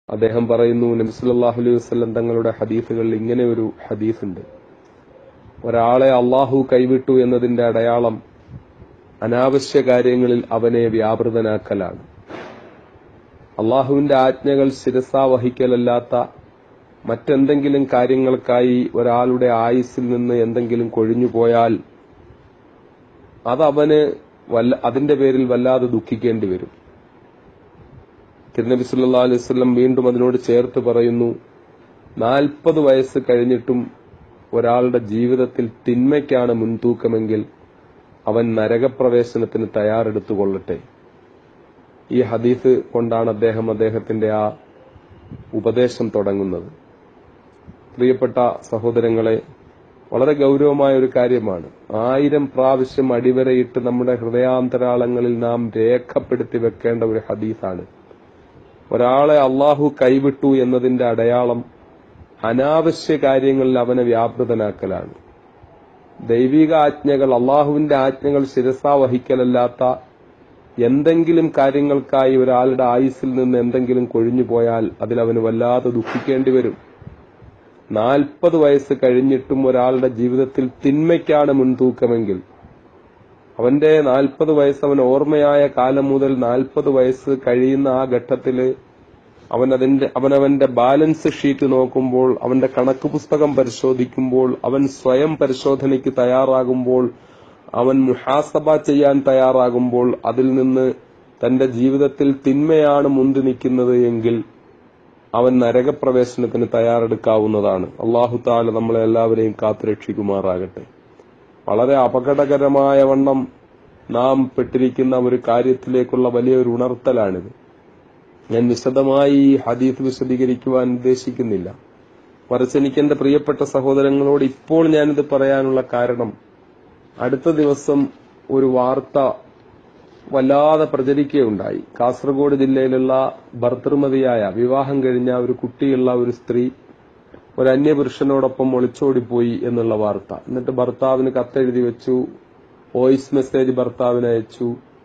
അദ്ദേഹം പറയുന്നു നബ്സുല്ലാഹു അലൈഹി വസ്ലം തങ്ങളുടെ ഹദീസുകളിൽ ഇങ്ങനെ ഒരു ഹദീസ് ഉണ്ട് ഒരാളെ അള്ളാഹു കൈവിട്ടു എന്നതിന്റെ അടയാളം അനാവശ്യ കാര്യങ്ങളിൽ അവനെ വ്യാപൃതനാക്കലാണ് അള്ളാഹുവിന്റെ ആജ്ഞകൾ ശിരസാ വഹിക്കലല്ലാത്ത മറ്റെന്തെങ്കിലും കാര്യങ്ങൾക്കായി ഒരാളുടെ ആയുസ്സിൽ നിന്ന് എന്തെങ്കിലും കൊഴിഞ്ഞുപോയാൽ അതവന് വല്ല അതിന്റെ പേരിൽ വല്ലാതെ ദുഃഖിക്കേണ്ടി വരും തിരുനബി സല്ലാ അലൈഹി വസല്ലം വീണ്ടും അതിനോട് ചേർത്ത് പറയുന്നു നാൽപ്പത് വയസ്സ് കഴിഞ്ഞിട്ടും ഒരാളുടെ ജീവിതത്തിൽ തിന്മയ്ക്കാണ് മുൻതൂക്കമെങ്കിൽ അവൻ നരകപ്രവേശനത്തിന് തയ്യാറെടുത്തുകൊള്ളട്ടെ ഈ ഹദീസ് കൊണ്ടാണ് അദ്ദേഹം അദ്ദേഹത്തിന്റെ ആ ഉപദേശം തുടങ്ങുന്നത് പ്രിയപ്പെട്ട സഹോദരങ്ങളെ വളരെ ഗൗരവമായ ഒരു കാര്യമാണ് ആയിരം പ്രാവശ്യം അടിവരയിട്ട് നമ്മുടെ ഹൃദയാന്തരാളങ്ങളിൽ നാം രേഖപ്പെടുത്തി വെക്കേണ്ട ഒരു ഹദീസാണ് ഒരാളെ അള്ളാഹു കൈവിട്ടു എന്നതിന്റെ അടയാളം അനാവശ്യ കാര്യങ്ങളിൽ അവനെ വ്യാപൃതനാക്കലാണ് ദൈവിക ആജ്ഞകൾ അള്ളാഹുവിന്റെ ആജ്ഞകൾ ശിരസാ വഹിക്കലല്ലാത്ത എന്തെങ്കിലും കാര്യങ്ങൾക്കായി ഒരാളുടെ ആയുസ്സിൽ നിന്ന് എന്തെങ്കിലും കൊഴിഞ്ഞു പോയാൽ അതിൽ അവന് വല്ലാതെ ദുഃഖിക്കേണ്ടി വരും നാൽപ്പത് വയസ്സ് കഴിഞ്ഞിട്ടും ഒരാളുടെ ജീവിതത്തിൽ തിന്മയ്ക്കാണ് മുൻതൂക്കമെങ്കിൽ അവന്റെ നാൽപ്പത് വയസ്സ് അവൻ ഓർമ്മയായ കാലം മുതൽ നാൽപ്പത് വയസ്സ് കഴിയുന്ന ആ ഘട്ടത്തില് അവൻ അതിന്റെ അവനവന്റെ ബാലൻസ് ഷീറ്റ് നോക്കുമ്പോൾ അവന്റെ കണക്ക് പുസ്തകം പരിശോധിക്കുമ്പോൾ അവൻ സ്വയം പരിശോധനയ്ക്ക് തയ്യാറാകുമ്പോൾ അവൻ മുഹാസബ ചെയ്യാൻ തയ്യാറാകുമ്പോൾ അതിൽ നിന്ന് തന്റെ ജീവിതത്തിൽ തിന്മയാണ് മുന്തി നിൽക്കുന്നത് എങ്കിൽ അവൻ നരകപ്രവേശനത്തിന് തയ്യാറെടുക്കാവുന്നതാണ് അള്ളാഹു താല നമ്മളെ എല്ലാവരെയും കാത്തുരക്ഷിക്കുമാറാകട്ടെ വളരെ അപകടകരമായ വണ്ണം നാം പെട്ടിരിക്കുന്ന ഒരു കാര്യത്തിലേക്കുള്ള വലിയൊരു ഉണർത്തലാണിത് ഞാൻ വിശദമായി ഈ ഹദീസ് വിശദീകരിക്കുവാൻ ഉദ്ദേശിക്കുന്നില്ല മറിച്ച് എനിക്ക് എന്റെ പ്രിയപ്പെട്ട സഹോദരങ്ങളോട് ഇപ്പോൾ ഞാനിത് പറയാനുള്ള കാരണം അടുത്ത ദിവസം ഒരു വാർത്ത വല്ലാതെ പ്രചരിക്കുകയുണ്ടായി കാസർഗോഡ് ജില്ലയിലുള്ള ഭർത്തൃമതിയായ വിവാഹം കഴിഞ്ഞ ഒരു കുട്ടിയുള്ള ഒരു സ്ത്രീ ഒരു അന്യപുരുഷനോടൊപ്പം ഒളിച്ചോടിപ്പോയി എന്നുള്ള വാർത്ത എന്നിട്ട് ഭർത്താവിന് കത്തെഴുതി വെച്ചു വോയിസ് മെസ്സേജ് ഭർത്താവിന് അയച്ചു